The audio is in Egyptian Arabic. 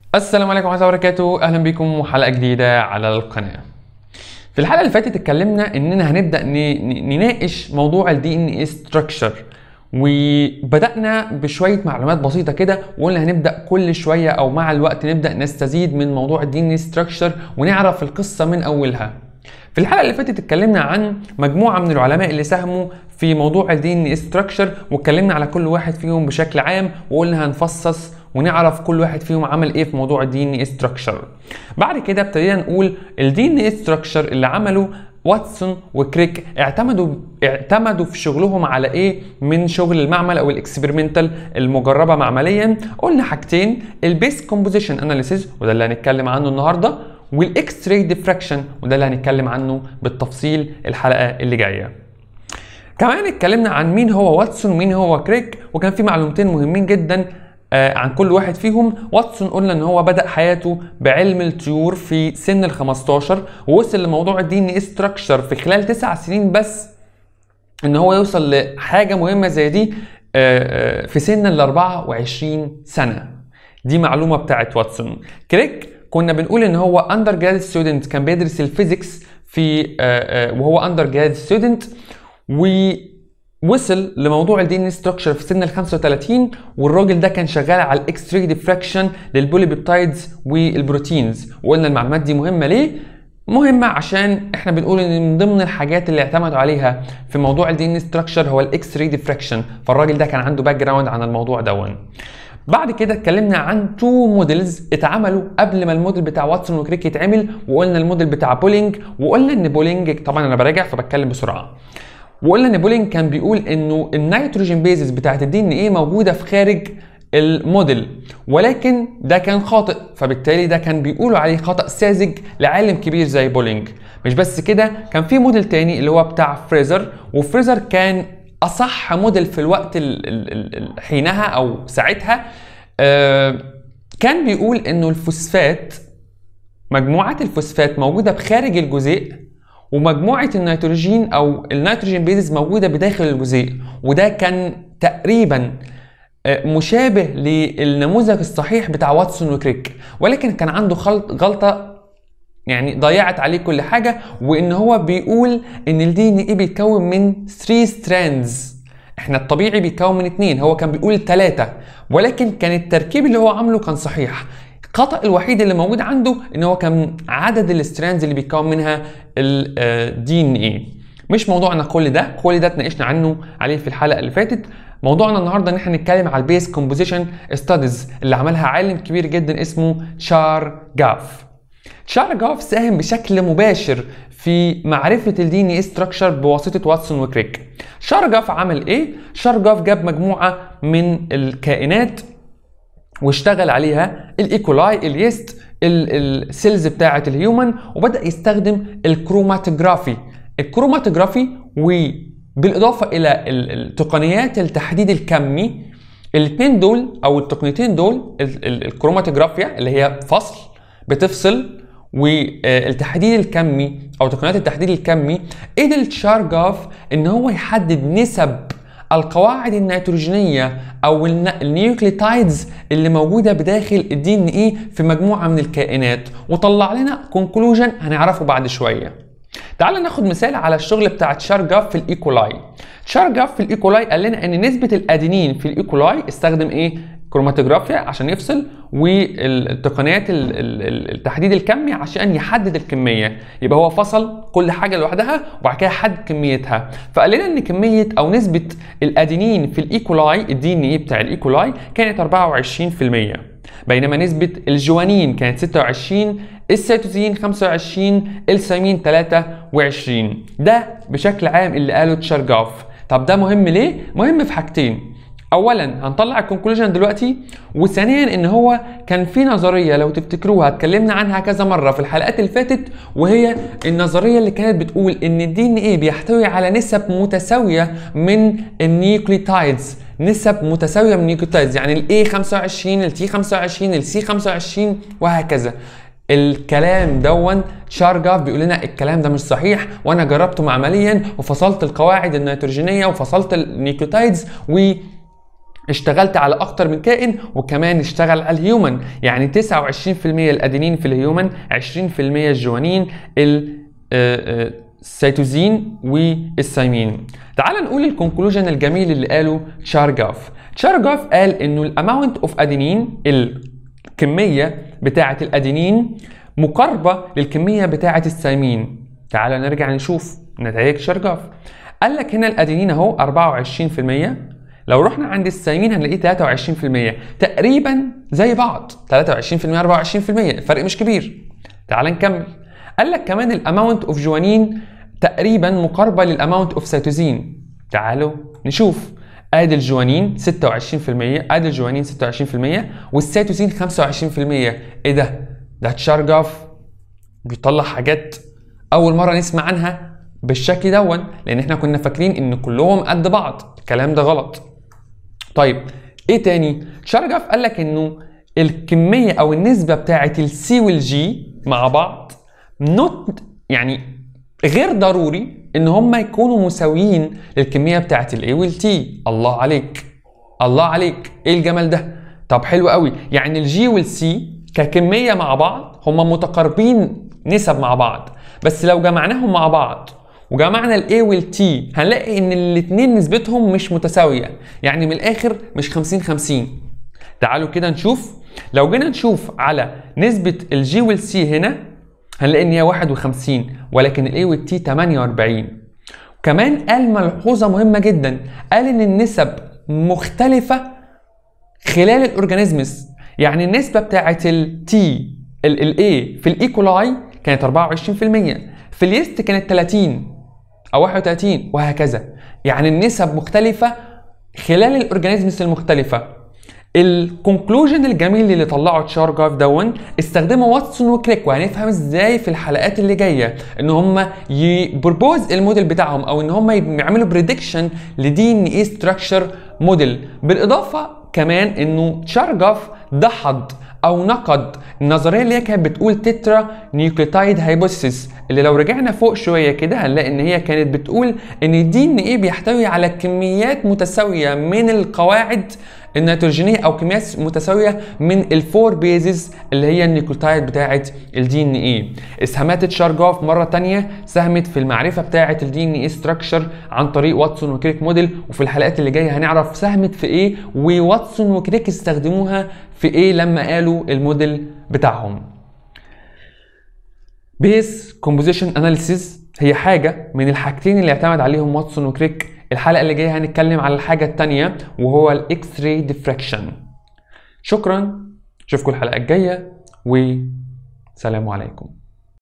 السلام عليكم ورحمة الله وبركاته أهلا بكم وحلقة جديدة على القناة في الحلقة اللي فاتت اتكلمنا إننا هنبدأ ن- ن- نناقش موضوع ال DNA structure وبدأنا بشوية معلومات بسيطة كده وقلنا هنبدأ كل شوية أو مع الوقت نبدأ نستزيد من موضوع ال DNA structure ونعرف القصة من أولها في الحلقة اللي فاتت اتكلمنا عن مجموعة من العلماء اللي ساهموا في موضوع ال DNA structure واتكلمنا على كل واحد فيهم بشكل عام وقلنا هنفصص ونعرف كل واحد فيهم عمل ايه في موضوع ال DNA structure بعد كده ابتدينا نقول ال DNA structure اللي عمله واتسون وكريك اعتمدوا اعتمدوا في شغلهم على ايه من شغل المعمل او الاكسبيرمنتال المجربه معمليا قلنا حاجتين البيس كومبوزيشن اناليسيز وده اللي هنتكلم عنه النهارده والاكس راي ديفراكشن وده اللي هنتكلم عنه بالتفصيل الحلقه اللي جايه كمان اتكلمنا عن مين هو واتسون ومين هو كريك وكان في معلومتين مهمين جدا آه، عن كل واحد فيهم واتسون قلنا ان هو بدا حياته بعلم الطيور في سن ال 15 ووصل لموضوع الدي ان اي ستراكشر في خلال تسع سنين بس ان هو يوصل لحاجه مهمه زي دي آه، آه، في سن ال 24 سنه دي معلومه بتاعت واتسون كريك كنا بنقول ان هو اندر جراد ستودنت كان بيدرس الفيزيكس في آه، آه، وهو اندر جراد ستودنت ووصل لموضوع الدي ان ستراكشر في سن ال 35 والراجل ده كان شغال على الاكس راي ديفراكشن للبولي بيبتايدز والبروتينز وقلنا المعلومات دي مهمه ليه؟ مهمة عشان احنا بنقول ان من ضمن الحاجات اللي اعتمدوا عليها في موضوع الدي ان ستراكشر هو الاكس راي ديفراكشن فالراجل ده كان عنده باك جراوند عن الموضوع دون بعد كده اتكلمنا عن تو موديلز اتعملوا قبل ما الموديل بتاع واتسون وكريك يتعمل وقلنا الموديل بتاع بولينج وقلنا ان بولينج طبعا انا براجع فبتكلم بسرعه وقلنا ان بولينج كان بيقول انه النيتروجين بيزز بتاعت الدي ان ايه موجوده في خارج الموديل ولكن ده كان خاطئ فبالتالي ده كان بيقولوا عليه خطأ ساذج لعالم كبير زي بولينج مش بس كده كان في موديل تاني اللي هو بتاع فريزر وفريزر كان اصح موديل في الوقت ال- ال- ال- ال- حينها او ساعتها آه، كان بيقول انه الفوسفات مجموعة الفوسفات موجودة بخارج الجزيء ومجموعة النيتروجين أو النيتروجين بيزز موجودة بداخل الجزيء وده كان تقريبا آه، مشابه للنموذج الصحيح بتاع واتسون وكريك ولكن كان عنده خلط غلطة يعني ضيعت عليه كل حاجة وإن هو بيقول إن الدي إن إيه بيتكون من 3 ستراندز احنا الطبيعي بيتكون من اتنين هو كان بيقول تلاتة ولكن كان التركيب اللي هو عامله كان صحيح الخطأ الوحيد اللي موجود عنده ان هو كان عدد الستراندز اللي بيتكون منها الدي ان ايه مش موضوعنا كل ده كل ده اتناقشنا عنه عليه في الحلقه اللي فاتت موضوعنا النهارده ان احنا نتكلم على البيس كومبوزيشن ستاديز اللي عملها عالم كبير جدا اسمه شار جاف شارجاف ساهم بشكل مباشر في معرفة الدي ان اي ستراكشر بواسطة واتسون وكريك. شارجاف عمل ايه؟ شارجاف جاب مجموعة من الكائنات واشتغل عليها الايكولاي اليست السيلز بتاعه الهيومن وبدا يستخدم الكروماتوجرافي الكروماتوجرافي وبالاضافه الى ال- التقنيات التحديد الكمي الاثنين دول او التقنيتين دول ال- ال- الكروماتوجرافيا اللي هي فصل بتفصل والتحديد الكمي او تقنيات التحديد الكمي قدر شارجاف ان هو يحدد نسب القواعد النيتروجينيه او الن- النيوكليتايدز اللي موجوده بداخل الدي ان ايه في مجموعه من الكائنات وطلع لنا كونكلوجن هنعرفه بعد شويه تعال ناخد مثال على الشغل بتاع تشارجاف في الايكولاي تشارجاف في الايكولاي قال لنا ان نسبه الادينين في الايكولاي استخدم ايه كروماتوجرافيا عشان يفصل والتقنيات ال- ال- ال- التحديد الكمي عشان يحدد الكميه يبقى هو فصل كل حاجه لوحدها وبعد كده حدد كميتها فقال لنا ان كميه او نسبه الادينين في الايكولاي الدي ان اي بتاع الايكولاي كانت 24% بينما نسبة الجوانين كانت 26 السيتوزين 25 السامين 23 ده بشكل عام اللي قاله تشارجاف طب ده مهم ليه؟ مهم في حاجتين اولا هنطلع الكونكلوجن دلوقتي وثانيا ان هو كان في نظريه لو تفتكروها اتكلمنا عنها كذا مره في الحلقات اللي فاتت وهي النظريه اللي كانت بتقول ان الدي ان ايه بيحتوي على نسب متساويه من النيوكليتايدز نسب متساويه من النيوكليتايدز يعني الاي 25 التي 25 السي 25 وهكذا الكلام دون شارجاف بيقول لنا الكلام ده مش صحيح وانا جربته معمليا وفصلت القواعد النيتروجينيه وفصلت النيوكليوتايدز و اشتغلت على اكتر من كائن وكمان اشتغل على الهيومن يعني 29% الادينين في الهيومن 20% الجوانين السيتوزين والسايمين تعال نقول الكونكلوجن الجميل اللي قاله تشارجاف تشارجاف قال انه الاماونت اوف ادينين الكميه بتاعه الادينين مقاربه للكميه بتاعه السايمين تعال نرجع نشوف نتائج تشارجاف قال لك هنا الادينين اهو 24% لو رحنا عند السايمين هنلاقيه 23% تقريبا زي بعض 23% 24% الفرق مش كبير تعال نكمل قال لك كمان الاماونت اوف جوانين تقريبا مقاربه للاماونت اوف سيتوزين تعالوا نشوف ادي الجوانين 26% ادي الجوانين 26% والسيتوزين 25% ايه ده ده تشارجاف بيطلع حاجات اول مره نسمع عنها بالشكل دون لان احنا كنا فاكرين ان كلهم قد بعض الكلام ده غلط طيب ايه تاني تشارجاف قال لك انه الكميه او النسبه بتاعه السي والجي مع بعض نوت يعني غير ضروري ان هم يكونوا مساويين للكميه بتاعه الاي والتي الله عليك الله عليك ايه الجمال ده طب حلو قوي يعني الجي والسي ككميه مع بعض هم متقاربين نسب مع بعض بس لو جمعناهم مع بعض وجمعنا الاي والتي هنلاقي ان الاثنين نسبتهم مش متساويه يعني من الاخر مش 50 50 تعالوا كده نشوف لو جينا نشوف على نسبه الجي والسي هنا هنلاقي ان هي 51 ولكن الاي والتي 48 كمان قال ملحوظه مهمه جدا قال ان النسب مختلفه خلال الاورجانيزمز يعني النسبه بتاعت التي الاي في الايكولاي كانت 24% في اليست كانت 30 او 31 وهكذا يعني النسب مختلفه خلال الاورجانيزمز المختلفه الكونكلوجن الجميل اللي طلعه تشارجاف دون استخدموا واتسون وكريك وهنفهم ازاي في الحلقات اللي جايه ان هم يبربوز الموديل بتاعهم او ان هم يعملوا بريدكشن لدي ان اي ستراكشر موديل بالاضافه كمان انه تشارجاف دحض او نقد النظريه اللي هي كانت بتقول تترا نيوكليوتايد هايبوثيسيس اللي لو رجعنا فوق شويه كده هنلاقي ان هي كانت بتقول ان الدي ان ايه بيحتوي على كميات متساويه من القواعد النيتروجينيه او كميات متساويه من الفور بيزز اللي هي النيوكليوتايد بتاعه الدي ان ايه اسهامات تشارجوف مره تانية ساهمت في المعرفه بتاعه الدي ان ايه ستراكشر عن طريق واتسون وكريك موديل وفي الحلقات اللي جايه هنعرف ساهمت في ايه وواتسون وكريك استخدموها في ايه لما قالوا الموديل بتاعهم بيس كومبوزيشن اناليسيز هي حاجه من الحاجتين اللي اعتمد عليهم واتسون وكريك الحلقه اللي جايه هنتكلم على الحاجه الثانيه وهو الاكس راي ديفراكشن شكرا اشوفكم الحلقه الجايه وسلام عليكم